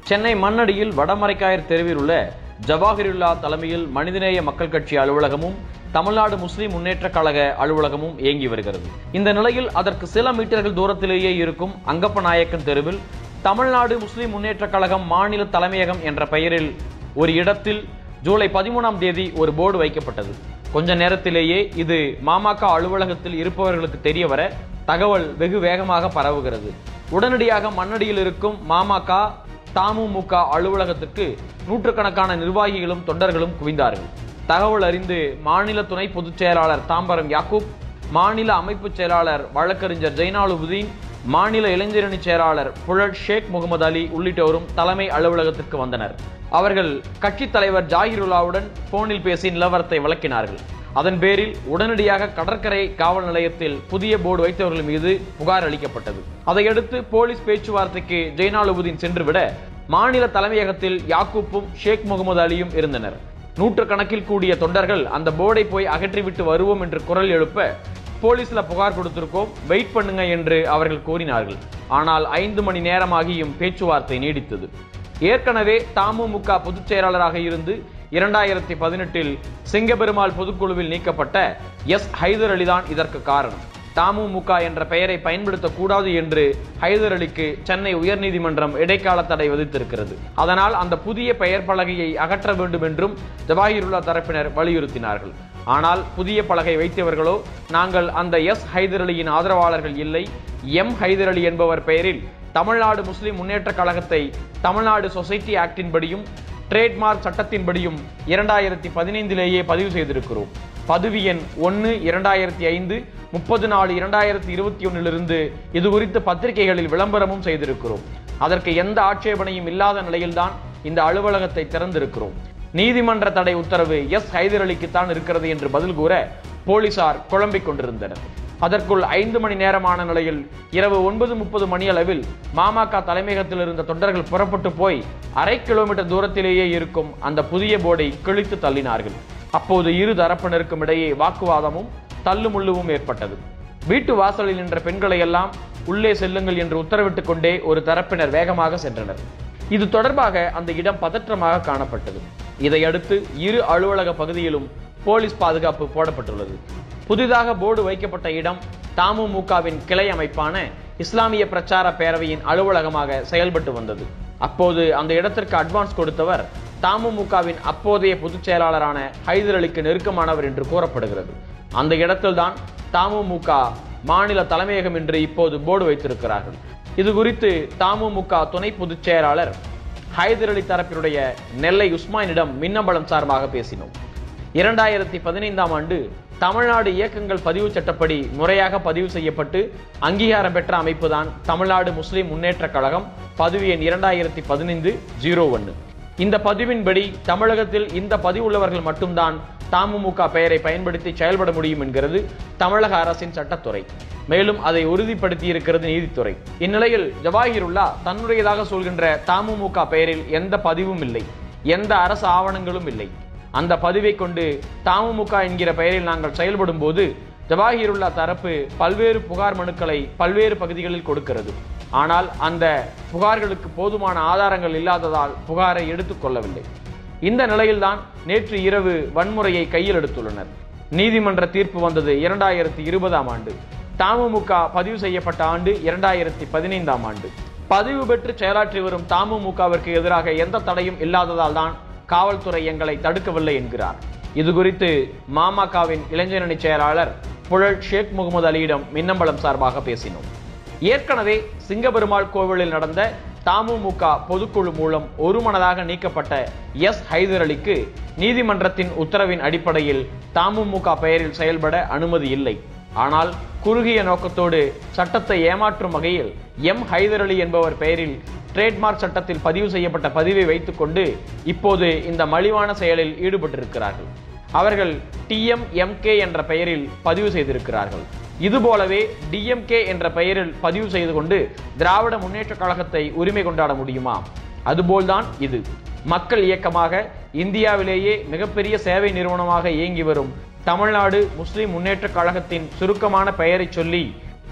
சென்னை மண்ணடியில் வடமரைக்காயர் தெருவில் உள்ள ஜவாஹிருல்லா தலைமையில் மனிதநேய மக்கள் கட்சி அலுவலகமும் தமிழ்நாடு முஸ்லிம் முன்னேற்றக் கழக அலுவலகமும் இயங்கி வருகிறது இந்த நிலையில் அதற்கு சில மீட்டர்கள் தூரத்திலேயே இருக்கும் அங்கப்பநாயக்கன் தெருவில் தமிழ்நாடு முஸ்லிம் முன்னேற்றக் கழகம் மாநில தலைமையகம் என்ற பெயரில் ஒரு இடத்தில் ஜூலை பதிமூணாம் தேதி ஒரு போர்டு வைக்கப்பட்டது கொஞ்ச நேரத்திலேயே இது மாமக அலுவலகத்தில் இருப்பவர்களுக்கு தெரிய வர தகவல் வெகு வேகமாக பரவுகிறது உடனடியாக மண்ணடியில் இருக்கும் மாமக தமுமுக அலுவலகத்துக்கு நூற்றுக்கணக்கான நிர்வாகிகளும் தொண்டர்களும் குவிந்தார்கள் தகவல் அறிந்து மாநில துணை பொதுச் செயலாளர் தாம்பரம் யாக்கூப் மாநில அமைப்பு செயலாளர் வழக்கறிஞர் ஜெய்னாலுபுதீன் மாநில இளைஞரணி செயலாளர் புழல் ஷேக் முகமது அலி உள்ளிட்டோரும் தலைமை அலுவலகத்திற்கு வந்தனர் அவர்கள் கட்சித் தலைவர் ஜாகிருல்லாவுடன் போனில் பேசி நிலவரத்தை விளக்கினார்கள் அதன் பேரில் உடனடியாக கடற்கரை காவல் நிலையத்தில் புதிய போர்டு வைத்தவர்கள் மீது புகார் அளிக்கப்பட்டது அதையடுத்து போலீஸ் பேச்சுவார்த்தைக்கு ஜெய்னாலுபுதீன் சென்றுவிட மாநில தலைமையகத்தில் யாக்கூப்பும் ஷேக் முகமது அலியும் இருந்தனர் நூற்றுக்கணக்கில் கூடிய தொண்டர்கள் அந்த போர்டை போய் அகற்றிவிட்டு வருவோம் என்று குரல் எழுப்ப போலீஸ்ல புகார் கொடுத்திருக்கோம் வெயிட் பண்ணுங்க என்று அவர்கள் கூறினார்கள் ஆனால் ஐந்து மணி நேரமாகியும் பேச்சுவார்த்தை நீடித்தது ஏற்கனவே தமுமுக பொதுச் செயலாளராக இருந்து இரண்டாயிரத்தி பதினெட்டில் சிங்கபெருமாள் பொதுக்குழுவில் நீக்கப்பட்ட எஸ் ஹைதர் அலிதான் இதற்கு காரணம் தமுமுக என்ற பெயரை பயன்படுத்தக்கூடாது என்று ஹைதர் அலிக்கு சென்னை உயர்நீதிமன்றம் இடைக்கால தடை விதித்திருக்கிறது அதனால் அந்த புதிய பெயர் பலகையை அகற்ற வேண்டும் என்றும் ஜவாஹிருல்லா தரப்பினர் வலியுறுத்தினார்கள் ஆனால் புதிய பலகை வைத்தவர்களோ நாங்கள் அந்த எஸ் ஹைதர் அலியின் ஆதரவாளர்கள் இல்லை எம் ஹைதர் அலி என்பவர் பெயரில் தமிழ்நாடு முஸ்லிம் முன்னேற்றக் கழகத்தை தமிழ்நாடு சொசைட்டி ஆக்டின்படியும் ட்ரேட்மார்க் சட்டத்தின்படியும் இரண்டாயிரத்தி பதினைந்திலேயே பதிவு செய்திருக்கிறோம் பதவி எண் ஒன்று இரண்டாயிரத்தி ஐந்து முப்பது நாலு இரண்டாயிரத்தி இருபத்தி ஒன்னிலிருந்து இது குறித்து பத்திரிகைகளில் விளம்பரமும் செய்திருக்கிறோம் அதற்கு எந்த ஆட்சேபனையும் இல்லாத நிலையில்தான் இந்த அலுவலகத்தை திறந்திருக்கிறோம் நீதிமன்ற தடை உத்தரவு எஸ் ஹைதர் அலிக்குத்தான் இருக்கிறது என்று பதில் கூற போலீசார் குழம்பிக் கொண்டிருந்தனர் அதற்குள் ஐந்து மணி நேரமான நிலையில் இரவு ஒன்பது முப்பது மணி அளவில் மாமக தலைமையகத்தில் இருந்த தொண்டர்கள் புறப்பட்டு போய் அரை கிலோமீட்டர் தூரத்திலேயே இருக்கும் அந்த புதிய போர்டை கிழித்து தள்ளினார்கள் அப்போது இரு தரப்பினருக்கும் இடையே வாக்குவாதமும் தள்ளுமுள்ளுவும் ஏற்பட்டது வீட்டு வாசலில் நின்ற பெண்களை எல்லாம் உள்ளே செல்லுங்கள் என்று உத்தரவிட்டுக் கொண்டே ஒரு தரப்பினர் வேகமாக சென்றனர் இது தொடர்பாக அந்த இடம் பதற்றமாக காணப்பட்டது இதையடுத்து இரு அலுவலக பகுதியிலும் போலீஸ் பாதுகாப்பு போடப்பட்டுள்ளது புதிதாக போர்டு வைக்கப்பட்ட இடம் தமுமுகவின் கிளை அமைப்பான இஸ்லாமிய பிரச்சார பேரவையின் அலுவலகமாக செயல்பட்டு வந்தது அப்போது அந்த இடத்திற்கு அட்வான்ஸ் கொடுத்தவர் தமுமுகவின் அப்போதைய பொதுச் செயலாளரான ஹைதர் அலிக்கு நெருக்கமானவர் என்று கூறப்படுகிறது அந்த இடத்தில்தான் தமுமுக மாநில தலைமையகம் என்று இப்போது போர்டு வைத்திருக்கிறார்கள் இது குறித்து தமுமுக துணை பொதுச் செயலாளர் ஹைதர் அலி தரப்பினுடைய நெல்லை உஸ்மானிடம் மின்னம்பலம் சார்பாக பேசினோம் இரண்டாயிரத்தி பதினைந்தாம் ஆண்டு தமிழ்நாடு இயக்கங்கள் பதிவு சட்டப்படி முறையாக பதிவு செய்யப்பட்டு அங்கீகாரம் பெற்ற அமைப்புதான் தமிழ்நாடு முஸ்லிம் முன்னேற்றக் கழகம் பதிவு எண் இரண்டாயிரத்தி பதினைந்து ஜீரோ ஒன்று இந்த பதிவின்படி தமிழகத்தில் இந்த பதிவுள்ளவர்கள் மட்டும்தான் தமுமுக பெயரை பயன்படுத்தி செயல்பட முடியும் என்கிறது தமிழக அரசின் சட்டத்துறை மேலும் அதை உறுதிப்படுத்தி இருக்கிறது நீதித்துறை இந்நிலையில் ஜவாஹிருல்லா தன்னுடையதாக சொல்கின்ற தமுமுக பெயரில் எந்த பதிவும் இல்லை எந்த அரசு ஆவணங்களும் இல்லை அந்த பதிவை கொண்டு தமுமுக என்கிற பெயரில் நாங்கள் செயல்படும் போது ஜவாஹிருல்லா தரப்பு பல்வேறு புகார் மனுக்களை பல்வேறு பகுதிகளில் கொடுக்கிறது ஆனால் அந்த புகார்களுக்கு போதுமான ஆதாரங்கள் இல்லாததால் புகாரை எடுத்துக்கொள்ளவில்லை இந்த நிலையில்தான் நேற்று இரவு வன்முறையை கையில் எடுத்துள்ளனர் நீதிமன்ற தீர்ப்பு வந்தது இரண்டாயிரத்தி இருபதாம் ஆண்டு தமுமுக பதிவு செய்யப்பட்ட ஆண்டு இரண்டாயிரத்தி பதினைந்தாம் ஆண்டு பதிவு பெற்று செயலாற்றி வரும் தமுமுகவிற்கு எதிராக எந்த தடையும் இல்லாததால் தான் காவல்துறை எங்களை தடுக்கவில்லை என்கிறார் இது குறித்து மாமகவின் இளைஞரணி செயலாளர் புழல் ஷேக் முகமது அலியிடம் மின்னம்பலம் சார்பாக பேசினோம் ஏற்கனவே சிங்கபெருமாள் கோவிலில் நடந்த தமுமுக பொதுக்குழு மூலம் ஒருமனதாக நீக்கப்பட்ட எஸ் ஹைதர் அலிக்கு நீதிமன்றத்தின் உத்தரவின் அடிப்படையில் தமுமுக பெயரில் செயல்பட அனுமதி இல்லை ஆனால் குறுகிய நோக்கத்தோடு சட்டத்தை ஏமாற்றும் வகையில் எம் ஹைதர் அலி என்பவர் பெயரில் ட்ரேட்மார்க் சட்டத்தில் பதிவு செய்யப்பட்ட பதிவை வைத்துக்கொண்டு இப்போது இந்த மலிவான செயலில் ஈடுபட்டிருக்கிறார்கள் அவர்கள் டிஎம்எம்கே என்ற பெயரில் பதிவு செய்திருக்கிறார்கள் இதுபோலவே டிஎம்கே என்ற பெயரில் பதிவு செய்து கொண்டு திராவிட முன்னேற்ற கழகத்தை உரிமை கொண்டாட முடியுமா அதுபோல்தான் இது மக்கள் இயக்கமாக இந்தியாவிலேயே மிகப்பெரிய சேவை நிறுவனமாக இயங்கி வரும் தமிழ்நாடு முஸ்லிம் முன்னேற்ற கழகத்தின் சுருக்கமான பெயரை சொல்லி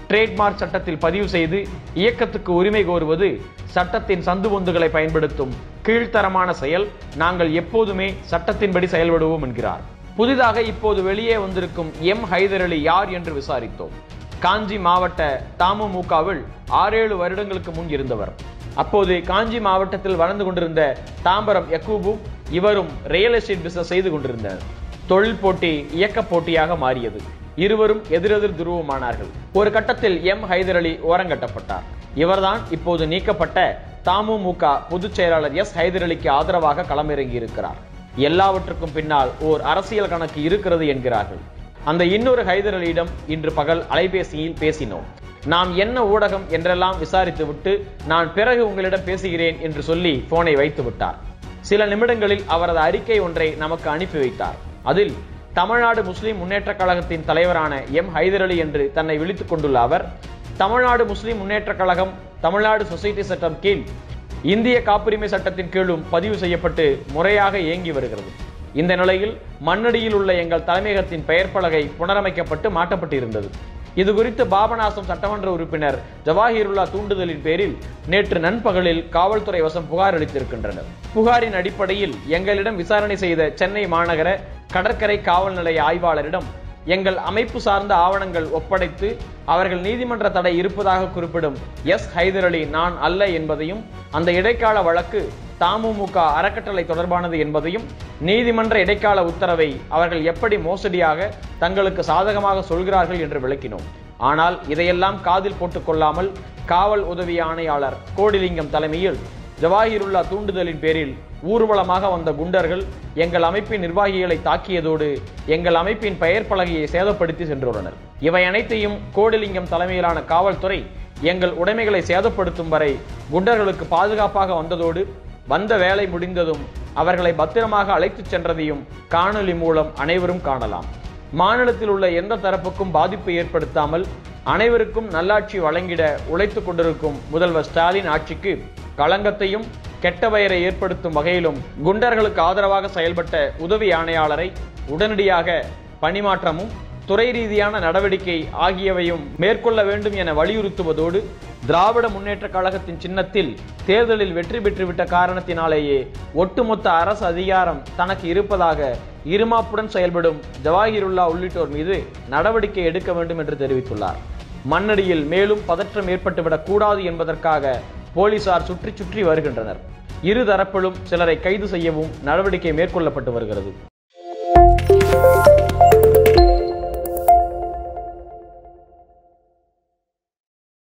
ட்ரேட்மார்க் சட்டத்தில் பதிவு செய்து இயக்கத்துக்கு உரிமை கோருவது சட்டத்தின் சந்து பொந்துகளை பயன்படுத்தும் கீழ்த்தரமான செயல் நாங்கள் எப்போதுமே சட்டத்தின்படி செயல்படுவோம் என்கிறார் புதிதாக இப்போது வெளியே வந்திருக்கும் எம் ஹைதர் அலி யார் என்று விசாரித்தோம் காஞ்சி மாவட்ட தமுமுகவில் ஆறேழு வருடங்களுக்கு முன் இருந்தவர் அப்போது காஞ்சி மாவட்டத்தில் வளர்ந்து கொண்டிருந்த தாம்பரம் யக்கூபும் இவரும் ரியல் எஸ்டேட் பிசினஸ் செய்து கொண்டிருந்தனர் தொழில் போட்டி இயக்க போட்டியாக மாறியது இருவரும் எதிரெதிர் துருவமானார்கள் ஒரு கட்டத்தில் எம் ஹைதர் அலி ஓரங்கட்டப்பட்டார் இவர்தான் இப்போது நீக்கப்பட்ட தமுமுக பொதுச் செயலாளர் எஸ் ஹைதர் அலிக்கு ஆதரவாக களமிறங்கி இருக்கிறார் எல்லாவற்றுக்கும் பின்னால் ஓர் அரசியல் கணக்கு இருக்கிறது என்கிறார்கள் அந்த இன்னொரு ஹைதர் அலியிடம் இன்று பகல் அலைபேசியில் பேசினோம் நாம் என்ன ஊடகம் என்றெல்லாம் விசாரித்துவிட்டு நான் பிறகு உங்களிடம் பேசுகிறேன் என்று சொல்லி போனை வைத்து விட்டார் சில நிமிடங்களில் அவரது அறிக்கை ஒன்றை நமக்கு அனுப்பி வைத்தார் அதில் தமிழ்நாடு முஸ்லிம் முன்னேற்ற கழகத்தின் தலைவரான எம் ஹைதர் அலி என்று தன்னை விழித்துக் கொண்டுள்ள அவர் தமிழ்நாடு முஸ்லிம் முன்னேற்ற கழகம் தமிழ்நாடு சொசைட்டி சட்டம் கீழ் இந்திய காப்புரிமை சட்டத்தின் கீழும் பதிவு செய்யப்பட்டு முறையாக இயங்கி வருகிறது இந்த நிலையில் மண்ணடியில் உள்ள எங்கள் தலைமையகத்தின் பெயர் பலகை புனரமைக்கப்பட்டு மாட்டப்பட்டிருந்தது இது குறித்து பாபநாசம் சட்டமன்ற உறுப்பினர் ஜவாஹிருல்லா தூண்டுதலின் பேரில் நேற்று நண்பகலில் காவல்துறை வசம் புகார் அளித்திருக்கின்றனர் புகாரின் அடிப்படையில் எங்களிடம் விசாரணை செய்த சென்னை மாநகர கடற்கரை காவல் நிலைய ஆய்வாளரிடம் எங்கள் அமைப்பு சார்ந்த ஆவணங்கள் ஒப்படைத்து அவர்கள் நீதிமன்ற தடை இருப்பதாக குறிப்பிடும் எஸ் ஹைதர் அலி நான் அல்ல என்பதையும் அந்த இடைக்கால வழக்கு தமுமுக அறக்கட்டளை தொடர்பானது என்பதையும் நீதிமன்ற இடைக்கால உத்தரவை அவர்கள் எப்படி மோசடியாக தங்களுக்கு சாதகமாக சொல்கிறார்கள் என்று விளக்கினோம் ஆனால் இதையெல்லாம் காதில் போட்டுக் கொள்ளாமல் காவல் உதவி ஆணையாளர் கோடிலிங்கம் தலைமையில் ஜவாஹிருல்லா தூண்டுதலின் பேரில் ஊர்வலமாக வந்த குண்டர்கள் எங்கள் அமைப்பின் நிர்வாகிகளை தாக்கியதோடு எங்கள் அமைப்பின் பெயர் பலகையை சேதப்படுத்தி சென்றுள்ளனர் இவை அனைத்தையும் கோடிலிங்கம் தலைமையிலான காவல்துறை எங்கள் உடைமைகளை சேதப்படுத்தும் வரை குண்டர்களுக்கு பாதுகாப்பாக வந்ததோடு வந்த வேலை முடிந்ததும் அவர்களை பத்திரமாக அழைத்துச் சென்றதையும் காணொலி மூலம் அனைவரும் காணலாம் மாநிலத்தில் உள்ள எந்த தரப்புக்கும் பாதிப்பு ஏற்படுத்தாமல் அனைவருக்கும் நல்லாட்சி வழங்கிட உழைத்துக் கொண்டிருக்கும் முதல்வர் ஸ்டாலின் ஆட்சிக்கு களங்கத்தையும் கெட்ட பெயரை ஏற்படுத்தும் வகையிலும் குண்டர்களுக்கு ஆதரவாக செயல்பட்ட உதவி ஆணையாளரை உடனடியாக பணிமாற்றமும் துறை ரீதியான நடவடிக்கை ஆகியவையும் மேற்கொள்ள வேண்டும் என வலியுறுத்துவதோடு திராவிட முன்னேற்ற கழகத்தின் சின்னத்தில் தேர்தலில் வெற்றி பெற்றுவிட்ட காரணத்தினாலேயே ஒட்டுமொத்த அரசு அதிகாரம் தனக்கு இருப்பதாக இருமாப்புடன் செயல்படும் ஜவாஹிருல்லா உள்ளிட்டோர் மீது நடவடிக்கை எடுக்க வேண்டும் என்று தெரிவித்துள்ளார் மண்ணடியில் மேலும் பதற்றம் ஏற்பட்டுவிடக் கூடாது என்பதற்காக போலீசார் சுற்றி சுற்றி வருகின்றனர் இரு தரப்பிலும் சிலரை கைது செய்யவும் நடவடிக்கை மேற்கொள்ளப்பட்டு வருகிறது